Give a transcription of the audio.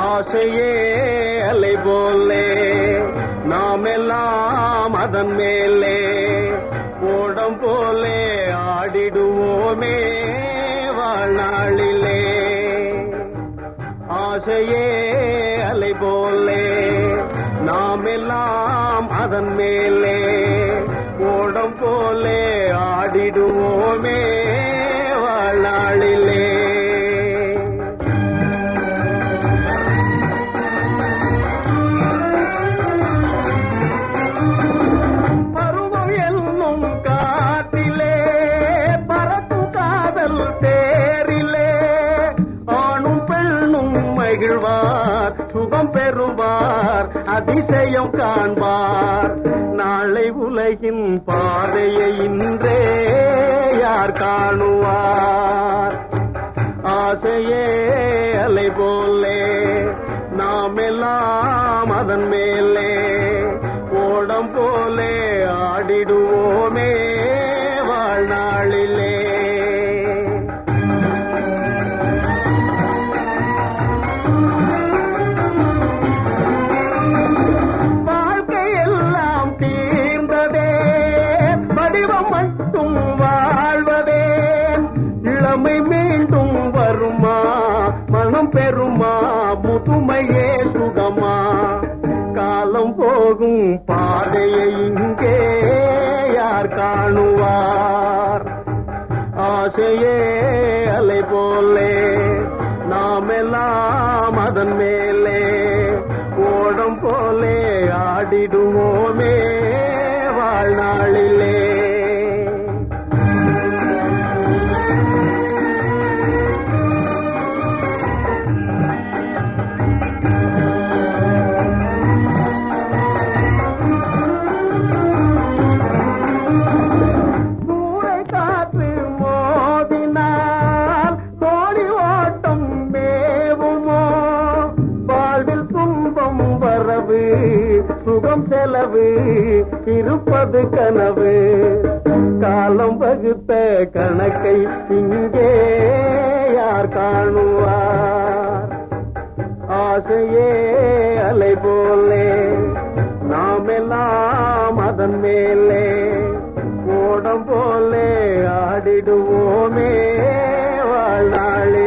ஆசையே அலை போலே நாம் எல்லாம் அதன் மேலே ஓடம் போலே ஆடிடுவோமே வாழ்நாளிலே ஆசையே அலை போலே நாம் எல்லாம் அதன் மேலே ஓடம் போலே ஆடிடுவோமே வாழ்நாளிலே பருவம் என்னும் காட்டிலே பறக்கும் காதல் தேரிலே ஆணும் பெண்ணும் மகிழ்வார் சுகம் பெறுவார் அதிசயம் காண்பார் நாளை உலகின் பாதையை இன்றே யார் காணுவார் ஆசையே அலை போலே நாம் எல்லாம் அதன் மேலே ஓடம் போலே ஆடிடுவோமே வாழ்நாளிலே வாழ்க்கையெல்லாம் தீர்ந்ததே வடிவம் மட்டும் வாழ்வதே இளமை மீண்டும் வருமா மனம் பெறுமா முதுமையே சுகமா காலம் போகும் பாதையை இங்கே யார் காணுவார் ஆசையே அலை போலே நாம் எல்லாம் அதன் மேலே ஓடம் போலே ஆடிடுவோமே வாழ்நாளிலே சூறை காற்று மோதினால் கோடி ஓட்டம் மேவுமோ வாழ்வில் துன்பம் வரவு சுகம் செலவு இருப்பது கனவு காலம் வகுத்த கணக்கை இங்கே யார் காணுவார் ஆசையே அலை போலே நாம் எல்லாம் அதன் மேலே ஓடம் போலே ஆடிடுவோமே வாழ்நாளில்